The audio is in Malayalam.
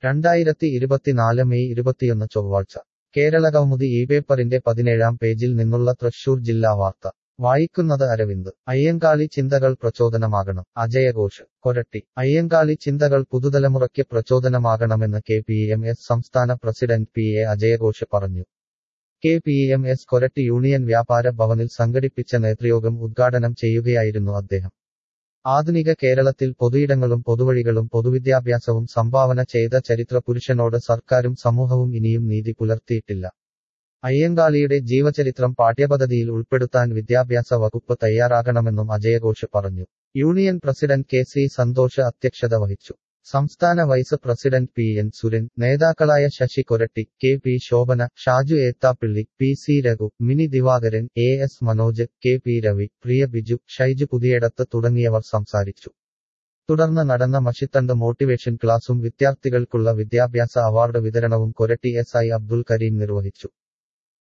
രണ്ടായിരത്തി ഇരുപത്തിനാല് മെയ് ഇരുപത്തിയൊന്ന് ചൊവ്വാഴ്ച കേരള കൗമുദി ഈ പേപ്പറിന്റെ പതിനേഴാം പേജിൽ നിന്നുള്ള തൃശൂർ ജില്ലാ വാർത്ത വായിക്കുന്നത് അരവിന്ദ് അയ്യങ്കാളി ചിന്തകൾ പ്രചോദനമാകണം അജയഘോഷ് കൊരട്ടി അയ്യങ്കാളി ചിന്തകൾ പുതുതലമുറയ്ക്ക് പ്രചോദനമാകണമെന്ന് കെ പി എം എസ് സംസ്ഥാന പ്രസിഡന്റ് പി എ അജയഘോഷ് പറഞ്ഞു K P M S Koratty union വ്യാപാര ഭവനിൽ സംഘടിപ്പിച്ച നേതൃയോഗം ഉദ്ഘാടനം ചെയ്യുകയായിരുന്നു അദ്ദേഹം ആധുനിക കേരളത്തിൽ പൊതുയിടങ്ങളും പൊതുവഴികളും പൊതുവിദ്യാഭ്യാസവും സംഭാവന ചെയ്ത ചരിത്ര പുരുഷനോട് സർക്കാരും സമൂഹവും ഇനിയും നീതി പുലർത്തിയിട്ടില്ല അയ്യങ്കാളിയുടെ ജീവചരിത്രം പാഠ്യപദ്ധതിയിൽ ഉൾപ്പെടുത്താൻ വിദ്യാഭ്യാസ വകുപ്പ് തയ്യാറാകണമെന്നും അജയഘോഷ് പറഞ്ഞു union president K C Santhosh അധ്യക്ഷത വഹിച്ചു സംസ്ഥാന vice president P N Suran നേതാക്കളായ Sasi Koratty K P Shobhana Shaju Ethappilly P C Raghu Mini Divakaran A S Manoj K P Ravi Priya Biju Shaiju Puthiyadath തുടങ്ങിയവർ സംസാരിച്ചു തുടർന്ന് നടന്ന മഷിത്തണ്ട് മോട്ടിവേഷൻ ക്ലാസും വിദ്യാർത്ഥികൾക്കുള്ള വിദ്യാഭ്യാസ അവാർഡ് വിതരണവും കൊരട്ടി എസ് ഐ അബ്ദുൽ കരീം നിർവഹിച്ചു